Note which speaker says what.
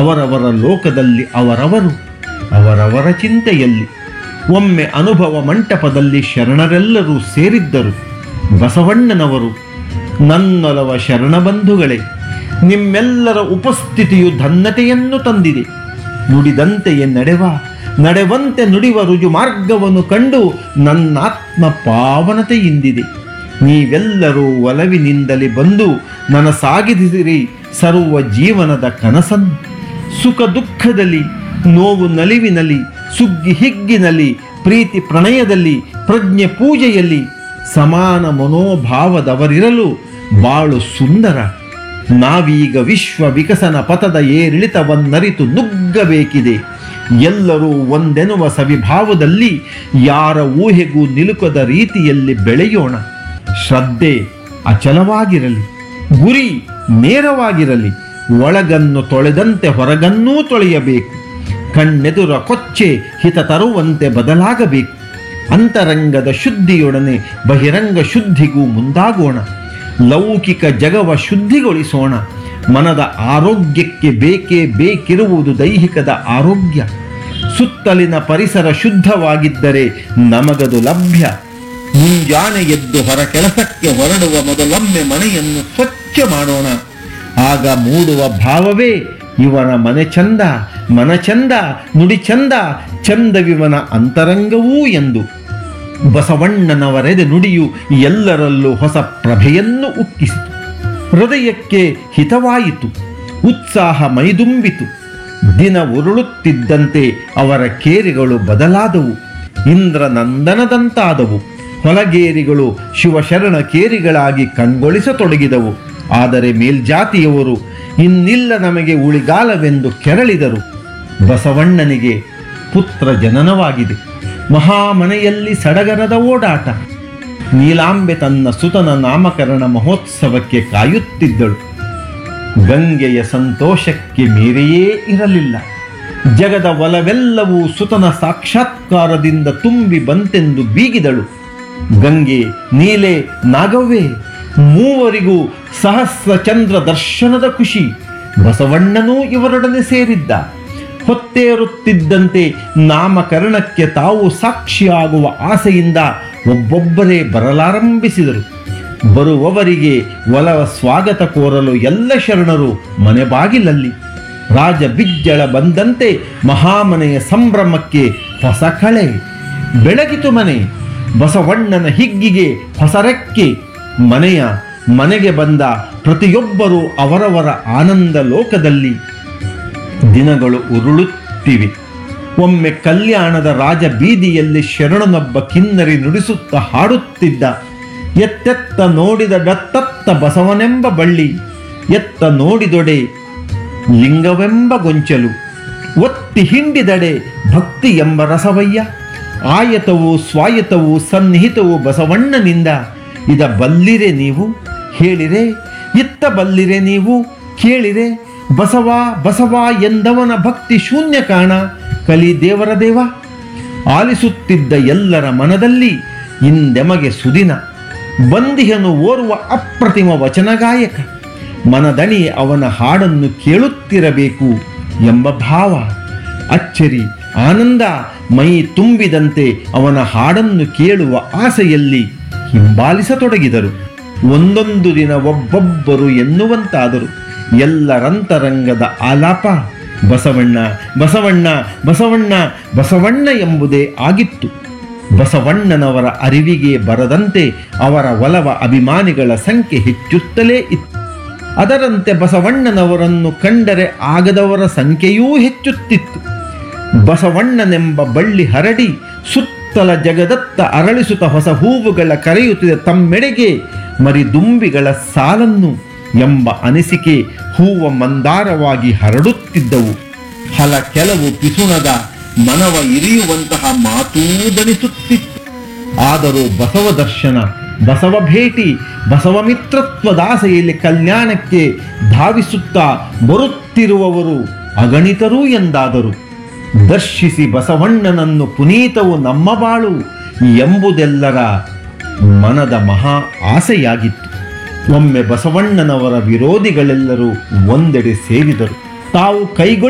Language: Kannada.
Speaker 1: ಅವರವರ ಲೋಕದಲ್ಲಿ ಅವರವರು ಅವರವರ ಚಿಂತೆಯಲ್ಲಿ ಒಮ್ಮೆ ಅನುಭವ ಮಂಟಪದಲ್ಲಿ ಶರಣರೆಲ್ಲರೂ ಸೇರಿದ್ದರು ಬಸವಣ್ಣನವರು ನನ್ನೊಲವ ಶರಣಬಂಧುಗಳೇ ನಿಮ್ಮೆಲ್ಲರ ಉಪಸ್ಥಿತಿಯು ಧನ್ಯತೆಯನ್ನು ತಂದಿದೆ ನುಡಿದಂತೆಯೇ ನಡೆವ ನಡೆವಂತೆ ನುಡಿವ ರುಜು ಮಾರ್ಗವನ್ನು ಕಂಡು ನನ್ನಾತ್ಮ ಪಾವನತೆಯಿಂದಿದೆ ನೀವೆಲ್ಲರೂ ಒಲವಿನಿಂದಲೇ ಬಂದು ನನಸಾಗಿದಿರಿ ಸರ್ವ ಜೀವನದ ಕನಸನ್ನು ಸುಖ ದುಃಖದಲ್ಲಿ ನೋವು ನಲಿವಿನಲ್ಲಿ ಸುಗ್ಗಿ ಹಿಗ್ಗಿನಲ್ಲಿ ಪ್ರೀತಿ ಪ್ರಣಯದಲ್ಲಿ ಪ್ರಜ್ಞೆ ಪೂಜೆಯಲ್ಲಿ ಸಮಾನ ಮನೋಭಾವದವರಿರಲು ಬಾಳು ಸುಂದರ ನಾವೀಗ ವಿಶ್ವ ವಿಕಸನ ಪಥದ ಏರಿಳಿತವನ್ನರಿತು ನುಗ್ಗಬೇಕಿದೆ ಎಲ್ಲರೂ ಒಂದೆನ್ನುವ ಸವಿಭಾವದಲ್ಲಿ ಯಾರ ಊಹೆಗೂ ನಿಲುಕದ ರೀತಿಯಲ್ಲಿ ಬೆಳೆಯೋಣ ಶ್ರದ್ಧೆ ಅಚಲವಾಗಿರಲಿ ಗುರಿ ನೇರವಾಗಿರಲಿ ಒಳಗನ್ನು ತೊಳೆದಂತೆ ಹೊರಗನ್ನೂ ತೊಳೆಯಬೇಕು ಕಣ್ಣೆದುರ ಕೊಚ್ಚೆ ಹಿತ ತರುವಂತೆ ಬದಲಾಗಬೇಕು ಅಂತರಂಗದ ಶುದ್ಧಿಯೊಡನೆ ಬಹಿರಂಗ ಶುದ್ಧಿಗೂ ಮುಂದಾಗೋಣ ಲೌಕಿಕ ಜಗವ ಶುದ್ಧಿಗೊಳಿಸೋಣ ಮನದ ಆರೋಗ್ಯಕ್ಕೆ ಬೇಕೇ ಬೇಕಿರುವುದು ದೈಹಿಕದ ಆರೋಗ್ಯ ಸುತ್ತಲಿನ ಪರಿಸರ ಶುದ್ಧವಾಗಿದ್ದರೆ ನಮಗದು ಲಭ್ಯ ಮುಂಜಾನೆ ಎದ್ದು ಹೊರ ಕೆಲಸಕ್ಕೆ ಹೊರಡುವ ಮೊದಲೊಮ್ಮೆ ಮನೆಯನ್ನು ಸ್ವಚ್ಛ ಮಾಡೋಣ ಆಗ ಮೂಡುವ ಭಾವವೇ ಇವನ ಮನೆ ಚಂದ ಮನ ಚಂದ ನುಡಿ ಚಂದ ಚಂದವಿವನ ಅಂತರಂಗವೂ ಎಂದು ಬಸವಣ್ಣನವರೆದೆ ನುಡಿಯು ಎಲ್ಲರಲ್ಲೂ ಹೊಸ ಪ್ರಭೆಯನ್ನು ಉಕ್ಕಿಸಿತು ಹೃದಯಕ್ಕೆ ಹಿತವಾಯಿತು ಉತ್ಸಾಹ ಮೈದುಂಬಿತು ದಿನ ಉರುಳುತ್ತಿದ್ದಂತೆ ಅವರ ಕೇರಿಗಳು ಬದಲಾದವು ಇಂದ್ರ ನಂದನದಂತಾದವು ಹೊಲಗೇರಿಗಳು ಶಿವಶರಣ ಕೇರಿಗಳಾಗಿ ಕಂಗೊಳಿಸತೊಡಗಿದವು ಆದರೆ ಮೇಲ್ಜಾತಿಯವರು ಇನ್ನಿಲ್ಲ ನಮಗೆ ಉಳಿಗಾಲವೆಂದು ಕೆರಳಿದರು ಬಸವಣ್ಣನಿಗೆ ಪುತ್ರ ಜನನವಾಗಿದೆ ಮಹಾಮನೆಯಲ್ಲಿ ಸಡಗರದ ಓಡಾಟ ನೀಲಾಂಬೆ ತನ್ನ ಸುತನ ನಾಮಕರಣ ಮಹೋತ್ಸವಕ್ಕೆ ಕಾಯುತ್ತಿದ್ದಳು ಗಂಗೆಯ ಸಂತೋಷಕ್ಕೆ ಮೀರಿಯೇ ಇರಲಿಲ್ಲ ಜಗದ ಒಲವೆಲ್ಲವೂ ಸುತನ ಸಾಕ್ಷಾತ್ಕಾರದಿಂದ ತುಂಬಿ ಬಂತೆಂದು ಬೀಗಿದಳು ಗಂಗೆ ನೀಲೆ ನಾಗವ್ವೆ ಮೂವರಿಗೂ ಸಹಸ್ರ ಚಂದ್ರ ದರ್ಶನದ ಖುಷಿ ಬಸವಣ್ಣನೂ ಇವರೊಡನೆ ಸೇರಿದ್ದ ಹೊತ್ತೇರುತ್ತಿದ್ದಂತೆ ನಾಮಕರಣಕ್ಕೆ ತಾವು ಸಾಕ್ಷಿಯಾಗುವ ಆಸೆಯಿಂದ ಒಬ್ಬೊಬ್ಬರೇ ಬರಲಾರಂಭಿಸಿದರು ಬರುವವರಿಗೆ ಒಲವ ಸ್ವಾಗತ ಕೋರಲು ಎಲ್ಲ ಶರಣರು ಮನೆ ಬಾಗಿಲಲ್ಲಿ ರಾಜ ಬಿಜ್ಜಳ ಬಂದಂತೆ ಮಹಾಮನೆಯ ಸಂಭ್ರಮಕ್ಕೆ ಹೊಸ ಕಳೆ ಬೆಳಗಿತು ಮನೆ ಬಸವಣ್ಣನ ಹಿಗ್ಗಿಗೆ ಹೊಸರೆಕ್ಕೆ ಮನೆಯ ಮನೆಗೆ ಬಂದ ಪ್ರತಿಯೊಬ್ಬರೂ ಅವರವರ ಆನಂದ ಲೋಕದಲ್ಲಿ ದಿನಗಳು ಉರುಳುತ್ತಿವೆ ಒಮ್ಮೆ ಕಲ್ಯಾಣದ ರಾಜ ಬೀದಿಯಲ್ಲಿ ಶರಣನೊಬ್ಬ ಕಿನ್ನರಿ ನುಡಿಸುತ್ತಾ ಹಾಡುತ್ತಿದ್ದ ಎತ್ತೆತ್ತ ನೋಡಿದ ಡತ್ತತ್ತ ಬಸವನೆಂಬ ಬಳ್ಳಿ ಎತ್ತ ನೋಡಿದೊಡೆ ಲಿಂಗವೆಂಬ ಗೊಂಚಲು ಒತ್ತಿ ಹಿಂಡಿದಡೆ ಭಕ್ತಿ ಎಂಬ ರಸವಯ್ಯ ಆಯತವು ಸ್ವಾಯತವು ಸನ್ನಿಹಿತವು ಬಸವಣ್ಣನಿಂದ ಇದ ಬಲ್ಲಿರೆ ನೀವು ಹೇಳಿರೆ ಇತ್ತ ಬಲ್ಲಿರೆ ನೀವು ಕೇಳಿರೆ ಬಸವ ಬಸವ ಎಂದವನ ಭಕ್ತಿ ಶೂನ್ಯ ಕಾಣ ಕಲಿ ದೇವರ ದೇವ ಆಲಿಸುತ್ತಿದ್ದ ಎಲ್ಲರ ಮನದಲ್ಲಿ ಇಂದೆಮಗೆ ಸುದಿನ ಬಂದಿಹನು ಓರ್ವ ಅಪ್ರತಿಮ ವಚನಗಾಯಕ ಮನದಣಿ ಅವನ ಹಾಡನ್ನು ಕೇಳುತ್ತಿರಬೇಕು ಎಂಬ ಭಾವ ಅಚ್ಚರಿ ಆನಂದ ಮೈ ತುಂಬಿದಂತೆ ಅವನ ಹಾಡನ್ನು ಕೇಳುವ ಆಸೆಯಲ್ಲಿ ಹಿಂಬಾಲಿಸತೊಡಗಿದರು ಒಂದೊಂದು ದಿನ ಒಬ್ಬೊಬ್ಬರು ಎನ್ನುವಂತಾದರು ಎಲ್ಲರಂತರಂಗದ ಆಲಾಪ ಬಸವಣ್ಣ ಬಸವಣ್ಣ ಬಸವಣ್ಣ ಬಸವಣ್ಣ ಎಂಬುದೇ ಆಗಿತ್ತು ಬಸವಣ್ಣನವರ ಅರಿವಿಗೆ ಬರದಂತೆ ಅವರ ಒಲವ ಅಭಿಮಾನಿಗಳ ಸಂಖ್ಯೆ ಹೆಚ್ಚುತ್ತಲೇ ಇತ್ತು ಅದರಂತೆ ಬಸವಣ್ಣನವರನ್ನು ಕಂಡರೆ ಆಗದವರ ಸಂಖ್ಯೆಯೂ ಹೆಚ್ಚುತ್ತಿತ್ತು ಬಸವಣ್ಣನೆಂಬ ಬಳ್ಳಿ ಹರಡಿ ಸುತ್ತಲ ಜಗದತ್ತ ಅರಳಿಸುತ್ತ ಹೊಸ ಹೂವುಗಳ ಕರೆಯುತ್ತಿದೆ ತಮ್ಮೆಡೆಗೆ ಮರಿದುಂಬಿಗಳ ಸಾಲನ್ನು ಎಂಬ ಅನಿಸಿಕೆ ಹೂವ ಮಂದಾರವಾಗಿ ಹರಡುತ್ತಿದ್ದವು ಹಲ ಕೆಲವು ಪಿಸುಣದ ಮನವ ಇರಿಯುವಂತಹ ಮಾತೂ ದನಿಸುತ್ತಿತ್ತು ಆದರೂ ಬಸವ ದರ್ಶನ ಬಸವ ಭೇಟಿ ಬಸವ ಮಿತ್ರತ್ವದಾಸೆಯಲ್ಲಿ ಕಲ್ಯಾಣಕ್ಕೆ ಧಾವಿಸುತ್ತಾ ಬರುತ್ತಿರುವವರು ಅಗಣಿತರು ಎಂದಾದರು ದರ್ಶಿಸಿ ಬಸವಣ್ಣನನ್ನು ಪುನೀತವು ನಮ್ಮ ಬಾಳು ಎಂಬುದೆಲ್ಲರ ಮನದ ಮಹಾ ಆಸೆಯಾಗಿತ್ತು ಒಮ್ಮೆ ಬಸವಣ್ಣನವರ ವಿರೋಧಿಗಳೆಲ್ಲರೂ ಒಂದೆಡೆ ಸೇರಿದರು ತಾವು ಕೈಗೊಳ್ಳ